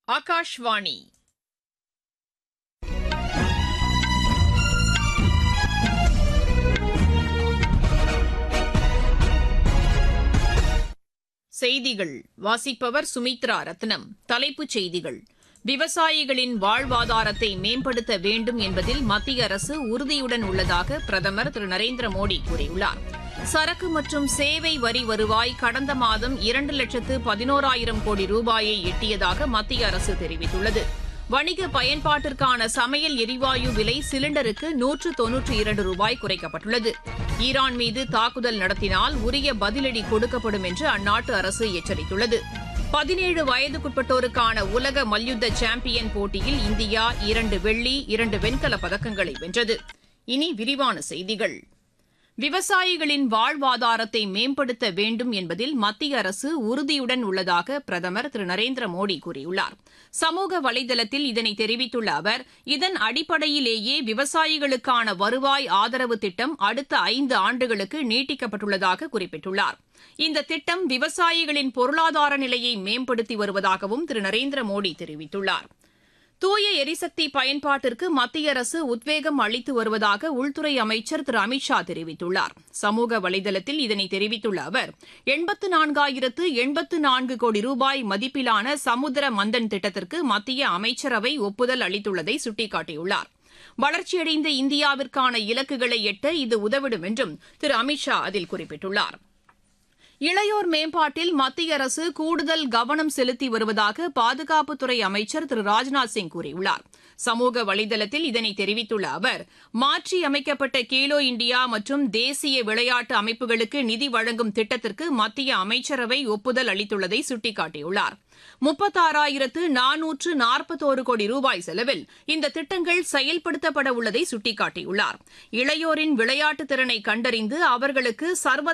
ஆகாஷ்வாணி செய்திகள் வாசிப்பவர் சுமித்ரா ரத்னம் தலைப்புச் செய்திகள் விவசாயிகளின் வாழ்வாதாரத்தை மேம்படுத்த வேண்டும் என்பதில் மத்திய அரசு உறுதியுடன் உள்ளதாக பிரதமர் திரு நரேந்திர மோடி கூறியுள்ளார் சரக்கு மற்றும் சேவை வரி வருவாய் கடந்த மாதம் இரண்டு லட்சத்து பதினோராயிரம் கோடி ரூபாயை எட்டியதாக மத்திய அரசு தெரிவித்துள்ளது வணிக பயன்பாட்டிற்கான சமையல் எரிவாயு விலை சிலிண்டருக்கு நூற்று தொன்னூற்றி இரண்டு ரூபாய் குறைக்கப்பட்டுள்ளது ஈரான் மீது தாக்குதல் நடத்தினால் உரிய பதிலடி கொடுக்கப்படும் என்று அந்நாட்டு அரசு எச்சரித்துள்ளது பதினேழு வயதுக்குட்பட்டோருக்கான உலக மல்யுத்த சாம்பியன் போட்டியில் இந்தியா இரண்டு வெள்ளி இரண்டு வெண்கலப் பதக்கங்களை வென்றது இனி விரிவான செய்திகள் விவசாயிகளின் வாழ்வாதாரத்தை மேம்படுத்த வேண்டும் என்பதில் மத்திய அரசு உறுதியுடன் உள்ளதாக பிரதமர் திரு நரேந்திர மோடி கூறியுள்ளார் சமூக வலைதளத்தில் இதனை தெரிவித்துள்ள அவர் இதன் அடிப்படையிலேயே விவசாயிகளுக்கான வருவாய் ஆதரவு திட்டம் அடுத்த ஐந்து ஆண்டுகளுக்கு நீட்டிக்கப்பட்டுள்ளதாக குறிப்பிட்டுள்ளார் இந்த திட்டம் விவசாயிகளின் பொருளாதார நிலையை மேம்படுத்தி வருவதாகவும் திரு நரேந்திர மோடி தெரிவித்துள்ளார் தூய எரிசக்தி பயன்பாட்டிற்கு மத்திய அரசு உத்வேகம் அளித்து வருவதாக உள்துறை அமைச்சர் திரு அமித் ஷா தெரிவித்துள்ளார் சமூக வலைதளத்தில் இதனை தெரிவித்துள்ள அவர் எண்பத்து நான்காயிரத்து எண்பத்து நான்கு கோடி ரூபாய் மதிப்பிலான சமுத்திர மந்தன் திட்டத்திற்கு மத்திய அமைச்சரவை ஒப்புதல் அளித்துள்ளதை சுட்டிக்காட்டியுள்ளார் வளர்ச்சியடைந்த இந்தியாவிற்கான இலக்குகளை எட்ட இது உதவிடும் என்றும் திரு அமித் ஷா அதில் குறிப்பிட்டுள்ளார் இளையோர் மேம்பாட்டில் மத்திய அரசு கூடுதல் கவனம் செலுத்தி வருவதாக பாதுகாப்புத்துறை அமைச்சர் திரு ராஜ்நாத் சிங் கூறியுள்ளார் சமூக வலைதளத்தில் இதனை தெரிவித்துள்ள அவர் மாற்றி அமைக்கப்பட்ட கேலோ இண்டியா மற்றும் தேசிய விளையாட்டு அமைப்புகளுக்கு நிதி வழங்கும் திட்டத்திற்கு மத்திய அமைச்சரவை ஒப்புதல் அளித்துள்ளதை சுட்டிக்காட்டியுள்ளார் முப்பத்தாறாயிரத்து நானூற்று நாற்பத்தோரு கோடி ரூபாய் செலவில் இந்த திட்டங்கள் செயல்படுத்தப்பட உள்ளதை சுட்டிக்காட்டியுள்ளார் இளையோரின் விளையாட்டு திறனை கண்டறிந்து அவர்களுக்கு சர்வ